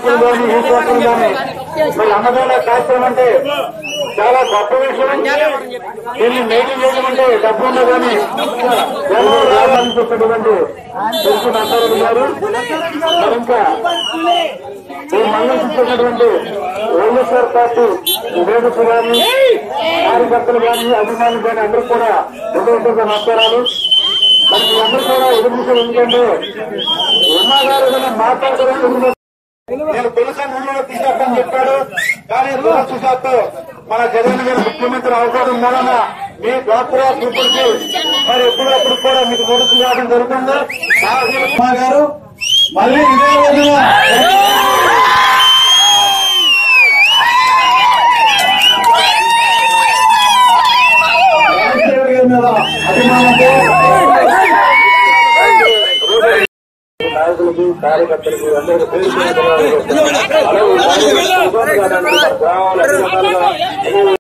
హక్కులు కానీ ఈ హక్కులు కానీ మరి అన్నదాన కార్యక్రమం అంటే చాలా గొప్ప విషయం దీన్ని మెయింటైన్ చేయడం అంటే డబ్బు ఉన్నా కానీ జనం రావాలని చెప్పేటువంటి తెలుసు నష్టాలు గారు మరి ఇంకా ఈ మండలం చూసినటువంటి వైఎస్ఆర్ పార్టీ లీడర్స్ కానీ కార్యకర్తలు కానీ అభిమానులు కానీ అందరూ కూడా హృదయపూర్వక నమస్కారాలు మరి మీ అందరూ కూడా ఎదురు చూసే ఎందుకంటే ఉమ్మా గారు ఏదైనా మాట్లాడడం నేను తెలుసా ముందు తీసేస్తాను చెప్పాడు కానీ దురదృష్టవశాత్తు మన జగన్ గారు ముఖ్యమంత్రి అవసరం మూలన మీ డాక్టర్ గ్రూపులకి మరి ఎప్పుడప్పుడు కూడా మీకు నోటీసులు రావడం జరుగుతుంది ఉమ్మా గారు మళ్ళీ ఇదే రోజున రాజశేఖర్ గారి మీద అభిమానంతో నాయకులకి కార్యకర్తలకి అందరికీ పేరు పేరున అలాగే గ్రామాల అధికారులుగా,